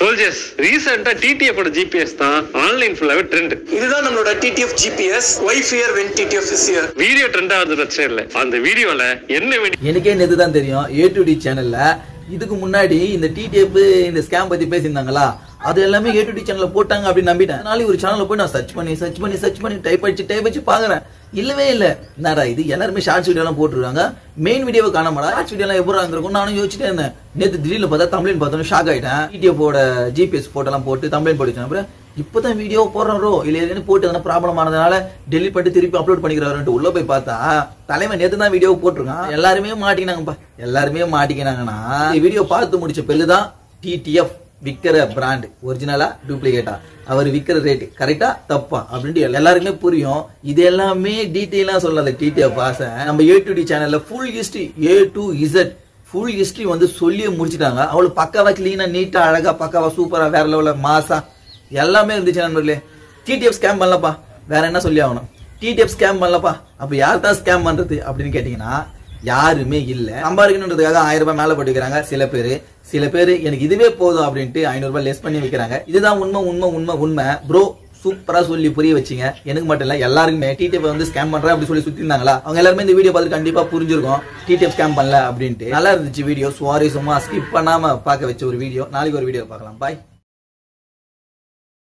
soldiers ரீசெண்டா TTF ஓட GPS தான் ஆன்லைன் ஃபுல்லாவே ட்ரெண்ட் இதுதான் நம்மளோட TTF GPS why fear when TTF is here video trend ஆகுது பிரச்சனை இல்ல அந்த வீடியோல என்ன வேண்டி எனக்கே நேத்து தான் தெரியும் ஏ டு டி சேனல்ல இதுக்கு முன்னாடி இந்த டிடிஎஃப் இந்த ஸ்கேம் பத்தி பேசியிருந்தாங்களா அது எல்லாமே ஏ டு டி சேனல்ல போட்டாங்க அப்படின்னு நம்பிட்டேன் அதனால ஒரு சேனல்ல போய் நான் சர்ச் பண்ணி சர்ச் பண்ணி சர்ச் பண்ணி டைப் அடிச்சு டைப் அடிச்சு பாக்குறேன் இல்லவே இல்ல என்னடா இது எல்லாருமே ஷார்ட்ஸ் வீடியோ எல்லாம் போட்டுருக்காங்க மெயின் வீடியோவை காணாமடா ஷார்ட்ஸ் வீடியோ எல்லாம் எப்படி இருந்திருக்கும் நானும் யோசிச்சுட்டே இருந்தேன் நேத்து திடீர்னு பார்த்தா தமிழ் பார்த்தோம் ஷாக் ஆயிட்டேன் டிடிஎஃப் ஓட ஜிபிஎஸ் போட்டோ எல்லாம் போட்டு தமிழ் போட்டு வச்சேன் அப்புறம் இப்பதான் வீடியோ போடுறோம் இல்ல ஏற்கனவே போட்டு எதனா ப்ராப்ளம் ஆனதுனால டெலிட் பண்ணிட்டு திருப்பி அப்லோட் பண்ணிக்கிறாருன்ட்டு உள்ள போய் பார்த்தா தலைவன் நேத்து தான் வீடியோ போட்டிருக்கான் எல்லாருமே மாட்டிக்கினாங்கப்பா எல்லாருமே மாட்டிக்கினாங்கன்னா வீடியோ பார்த்து முடிச்ச பிறகுதான் டிடிஎஃப் விக்கிற பிராண்ட் ஒரிஜினலா டூப்ளிகேட்டா அவர் விக்கிற ரேட் கரெக்டா தப்பா அப்படின்ட்டு எல்லாருக்குமே புரியும் இது எல்லாமே டீட்டெயிலா சொல்லாத டிடிஎஃப் ஆசை நம்ம ஏ டு டி சேனல்ல full history A to Z full history வந்து சொல்லியே முடிச்சிட்டாங்க அவளுக்கு பக்காவா கிளீனா நீட்டா அழகா பக்காவா சூப்பரா வேற லெவல்ல மாசா எல்லாமே இருந்துச்சு நண்பர்களே டிடிஎஃப் ஸ்கேம் பண்ணலப்பா வேற என்ன சொல்லி ஆகணும் டிடிஎஃப் ஸ்கேம் பண்ணலப்பா அப்ப யார் தான் ஸ்கேம் பண்றது அப்படின்னு கேட்டீங்கன்னா யாருமே இல்ல சம்பாதிக்கணுன்றதுக்காக ஆயிரம் ரூபாய் மேல போட்டுக்கிறாங்க சில பேர் சில பேர் எனக்கு இதுவே போதும் அப்படின்ட்டு ஐநூறு ரூபாய் லெஸ் பண்ணி வைக்கிறாங்க இதுதான் உண்மை உண்மை உண்மை உண்மை ப்ரோ சூப்பரா சொல்லி புரிய வச்சீங்க எனக்கு மட்டும் இல்ல எல்லாருக்குமே டிடிஎஃப் வந்து ஸ்கேம் பண்றேன் அப்படி சொல்லி சுத்தி இருந்தாங்களா அவங்க எல்லாருமே இந்த வீடியோ பார்த்து கண்டிப்பா புரிஞ்சிருக்கும் டிடிஎஃப் ஸ்கேம் பண்ணல அப்படின்ட்டு நல்லா இருந்துச்சு வீடியோ சுவாரஸ்யமா ஸ்கிப் பண்ணாம பார்க்க வச்ச ஒரு வீடியோ நாளைக்கு ஒரு வீடியோ பார்க்கலாம் பாய்